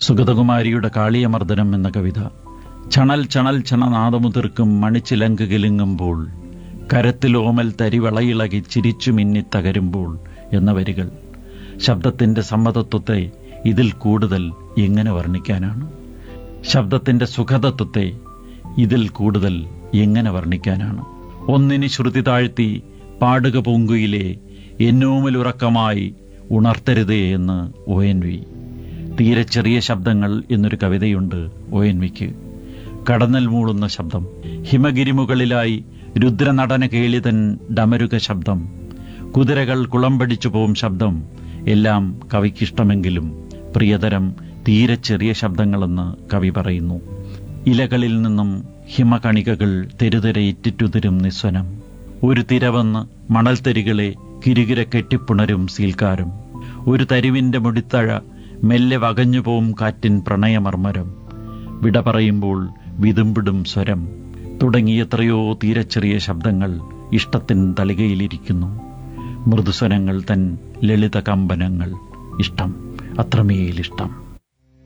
സുഗതകുമാരിയുടെ കാളിയമർദ്ദനം എന്ന കവിത ചണൽ ചണൽ ചണനാദമുതിർക്കും മണിച്ചിലങ്ക് കിലുങ്ങുമ്പോൾ കരത്തിൽ ഓമൽ തരിവളയിളകി ചിരിച്ചു മിന്നി തകരുമ്പോൾ എന്ന വരികൾ ശബ്ദത്തിന്റെ സമ്മതത്വത്തെ ഇതിൽ കൂടുതൽ എങ്ങനെ വർണ്ണിക്കാനാണ് ശബ്ദത്തിന്റെ സുഖതത്വത്തെ ഇതിൽ കൂടുതൽ എങ്ങനെ വർണ്ണിക്കാനാണ് ഒന്നിനി ശ്രുതി താഴ്ത്തി പാടുക പൂങ്കുയിലെ എന്നോമലുറക്കമായി ഉണർത്തരുതേ എന്ന് ഒ എൻ വി തീരെ ചെറിയ ശബ്ദങ്ങൾ എന്നൊരു കവിതയുണ്ട് ഒ എൻ വിക്ക് കടന്നൽ മൂളുന്ന ശബ്ദം ഹിമഗിരിമുകളിലായി രുദ്രനടന കേളിതൻ ഡമരുക ശബ്ദം കുതിരകൾ കുളമ്പടിച്ചു പോവും ശബ്ദം എല്ലാം കവിക്കിഷ്ടമെങ്കിലും പ്രിയതരം തീരെ ചെറിയ ശബ്ദങ്ങളെന്ന് കവി പറയുന്നു ഇലകളിൽ നിന്നും ഹിമകണികകൾ തെരുതെര ഇറ്റിറ്റുതിരും നിസ്വനം ഒരു തിരവന്ന് മണൽത്തരികളെ കിരുകിര കെട്ടിപ്പുണരും സീൽക്കാരും ഒരു തരിവിന്റെ മുടിത്തഴ മെല്ലെ വകഞ്ഞുപോവും കാറ്റിൻ പ്രണയമർമരം വിട പറയുമ്പോൾ വിതുമ്പിടും സ്വരം തുടങ്ങിയ എത്രയോ തീരെ ചെറിയ ശബ്ദങ്ങൾ ഇഷ്ടത്തിൻ തളികയിലിരിക്കുന്നു മൃദുസ്വരങ്ങൾ തൻ ലളിത കമ്പനങ്ങൾ ഇഷ്ടം അത്രമേലിഷ്ടം